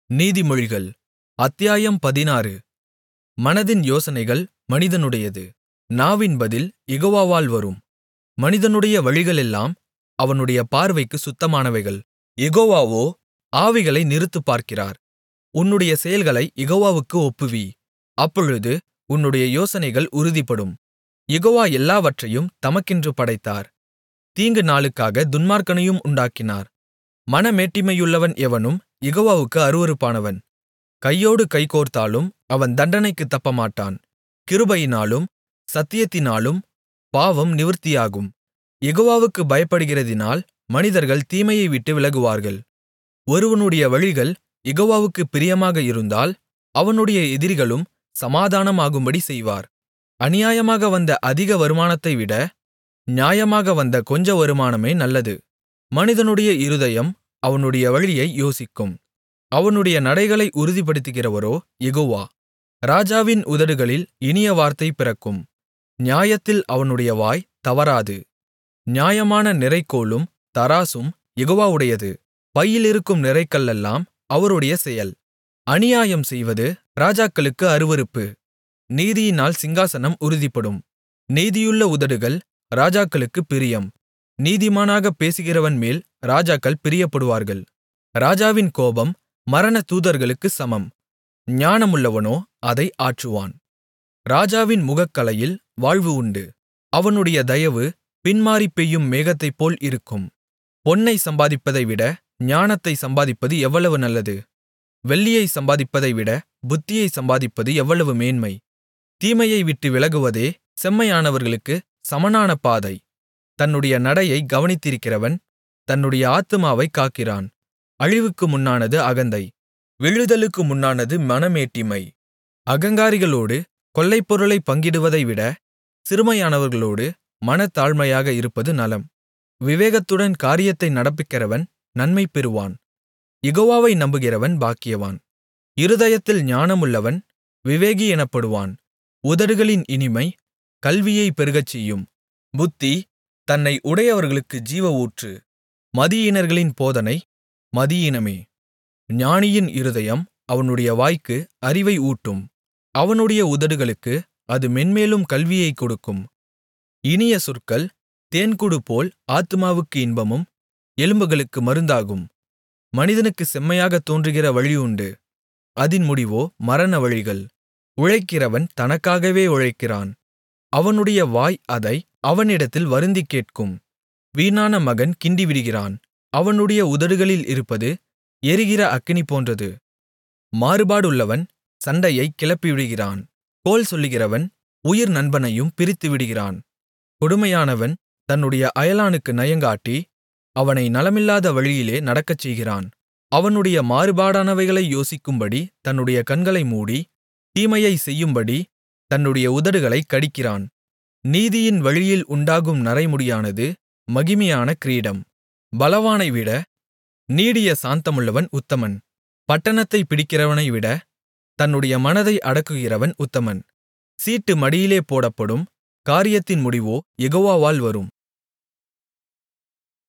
நீதிமொழிகள் அத்தியாயம் பதினாறு மனதின் யோசனைகள் மனிதனுடையது நாவின் பதில் யெகோவாவால் வரும் மனிதனுடைய வழிகளெல்லாம் அவனுடைய பார்வைக்குச் சுத்தமானவைகள் யெகோவாவோ ஆவிகளை நிறுத்துப்பார்க்கிறார் உன்னுடைய செயல்களைக் யெகோவாவுக்கு ஒப்புவி அப்பொழுது உன்னுடைய யோசனைகள் உறுதிப்படும் யெகோவா எல்லாவற்றையும் தமக்கென்று படைத்தார் தீங்கு நாளுக்காகத் துன்மார்க்கனையும் உண்டாக்கினார் மனமேட்டிமையுள்ளவன் எவனும் யெகோவாவுக்கு அருவருப்பானவன் கையோடு கைகோர்த்தாலும் அவன் தண்டனைக்குத் தப்பமாட்டான் கிருபையினாலும் சத்தியத்தினாலும் பாவம் நிவிர்த்தியாகும் யெகோவாவுக்குப் பயப்படுகிறதினால் மனிதர்கள் தீமையை விட்டு விலகுவார்கள் ஒருவனுடைய வழிகள் யெகோவாவுக்குப் பிரியமாக இருந்தால் அவனுடைய எதிரிகளும் சமாதானமாகும்படி செய்வார் அநியாயமாக வந்த அதிக வருமானத்தைவிட நியாயமாக வந்த கொஞ்ச வருமானமே நல்லது மனிதனுடைய இருதயம் அவனுடைய வழியை யோசிக்கும் அவனுடைய நடைகளை உறுதிப்படுத்துகிறவரோ யெகோவா ராஜாவின் உதடுகளில் இனிய வார்த்தை பிறக்கும் நியாயத்தில் அவனுடைய வாய் தவறாது நியாயமான நிறைகோலும் தராசும் யெகோவாவுடையது பையிலிருக்கும் நிறைகல்லெல்லாம் அவருடைய செயல் அநியாயம் செய்வது ராஜாக்களுக்கு அருவருப்பு நீதியினால் சிங்காசனம் உறுதிப்படும் நீதியுள்ள உதடுகள் ராஜாக்களுக்குப் பிரியம் நீதிமானாகப் பேசுகிறவன்மேல் ராஜாக்கள் பிரியப்படுவார்கள் ராஜாவின் கோபம் மரண தூதர்களுக்குச் சமம் ஞானமுள்ளவனோ அதை ஆற்றுவான் ராஜாவின் முகக்களையில் வாழ்வு உண்டு அவனுடைய தயவு பின்மாரிப் பெய்யும் மேகத்தைப்போல் இருக்கும் பொன்னை சம்பாதிப்பதைவிட ஞானத்தை சம்பாதிப்பது எவ்வளவு நல்லது வெள்ளியை சம்பாதிப்பதைவிட புத்தியை சம்பாதிப்பது எவ்வளவு மேன்மை தீமையை விட்டு விலகுவதே செம்மையானவர்களுக்கு சமனான பாதை தன்னுடைய நடையை கவனித்திருக்கிறவன் தன்னுடைய ஆத்துமாவைக் காக்கிறான் அழிவுக்கு முன்னானது அகந்தை விழுதலுக்கு முன்னானது மனமேட்டிமை அகங்காரிகளோடு கொள்ளைப்பொருளைப் பங்கிடுவதைவிட சிறுமையானவர்களோடு மனத்தாழ்மையாக இருப்பது நலம் விவேகத்துடன் காரியத்தை நடப்பிக்கிறவன் நன்மை பெறுவான் யெகோவாவை நம்புகிறவன் பாக்கியவான் இருதயத்தில் ஞானமுள்ளவன் விவேகி எனப்படுவான் உதடுகளின் இனிமை கல்வியை பெருகச்செய்யும் புத்தி தன்னை உடையவர்களுக்கு ஜீவ ஊற்று மதியீனர்களின் போதனை மதியீனமே ஞானியின் இருதயம் அவனுடைய வாய்க்கு அறிவை ஊட்டும் அவனுடைய உதடுகளுக்கு அது மென்மேலும் கல்வியைக் கொடுக்கும் இனிய சொற்கள் தேன்கூடு போல் ஆத்துமாவுக்கு இன்பமும் எலும்புகளுக்கு மருந்தாகும் மனிதனுக்கு செம்மையாகத் தோன்றுகிற வழி உண்டு அதின் முடிவோ மரண வழிகள் உழைக்கிறவன் தனக்காகவே உழைக்கிறான் அவனுடைய வாய் அதை அவனிடத்தில் வருந்திக் கேட்கும் வீணான மகன் கிண்டிவிடுகிறான் அவனுடைய உதடுகளில் இருப்பது எரிகிற அக்கினி போன்றது மாறுபாடுள்ளவன் சண்டையைக் கிளப்பிவிடுகிறான் கோல் சொல்லுகிறவன் உயிர் நண்பனையும் பிரித்துவிடுகிறான் கொடுமையானவன் தன்னுடைய அயலானுக்கு நயங்காட்டி அவனை நலமில்லாத வழியிலே நடக்கச்செய்கிறான் அவனுடைய மாறுபாடானவைகளை யோசிக்கும்படி தன்னுடைய கண்களை மூடி தீமையைச் செய்யும்படி தன்னுடைய உதடுகளைக் கடிக்கிறான் நீதியின் வழியில் உண்டாகும் நரைமுடியானது மகிமையான கிரீடம் பலவானைவிட நீடிய சாந்தமுள்ளவன் உத்தமன் பட்டணத்தைப் பிடிக்கிறவனைவிட தன்னுடைய மனதை அடக்குகிறவன் உத்தமன் சீட்டு மடியிலே போடப்படும் காரியத்தின் முடிவோ யெகோவாவால் வரும்